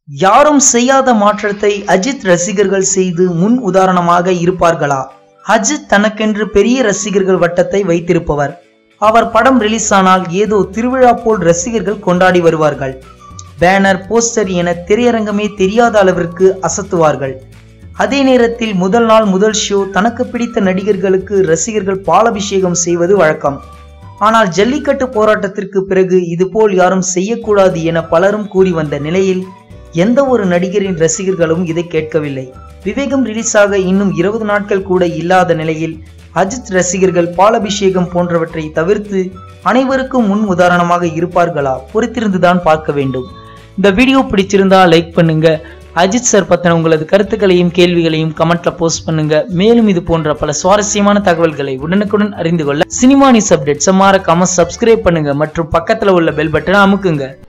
யாரும் செய்யாத மாற்றத்தை அஜித் ரசிகர்கள் செய்து முன் உதாரணமாக இருப்பார்களா அஜித் தனக்கென்று பெரிய ரசிகர்கள் வட்டத்தை வைத்திருப்பவர் அவர் படம் ரிலீஸ் ஆனால் ஏதோ திருவிழா போல் ரசிகர்கள் கொண்டாடி வருவார்கள் பேனர் போஸ்டர் என திரையரங்கமே தெரியாத அளவிற்கு அசத்துவார்கள் அதே நேரத்தில் முதல் நாள் முதல் ஷோ தனக்கு பிடித்த நடிகர்களுக்கு ரசிகர்கள் பாலபிஷேகம் செய்வது வழக்கம் ஆனால் ஜல்லிக்கட்டு போராட்டத்திற்கு பிறகு இதுபோல் யாரும் செய்யக்கூடாது என பலரும் கூறி வந்த நிலையில் எந்த ஒரு நடிகரின் ரசிகர்களும் இதை கேட்கவில்லை விவேகம் ரிலீஸ் ஆக இன்னும் இருபது நாட்கள் கூட இல்லாத நிலையில் அஜித் ரசிகர்கள் பாலபிஷேகம் போன்றவற்றை தவிர்த்து அனைவருக்கும் முன் உதாரணமாக இருப்பார்களா பொறுத்திருந்துதான் பார்க்க வேண்டும் இந்த வீடியோ பிடிச்சிருந்தா லைக் பண்ணுங்க அஜித் சார் பத்தின உங்களது கருத்துக்களையும் கேள்விகளையும் கமெண்ட்ல போஸ்ட் பண்ணுங்க மேலும் இது போன்ற பல சுவாரஸ்யமான தகவல்களை உடனுக்குடன் அறிந்து கொள்ள சினிமா நியூஸ் அப்டேட்ஸ் மறக்காம சப்ஸ்கிரைப் பண்ணுங்க மற்றும் பக்கத்துல உள்ள பெல் பட்டனை அமுக்குங்க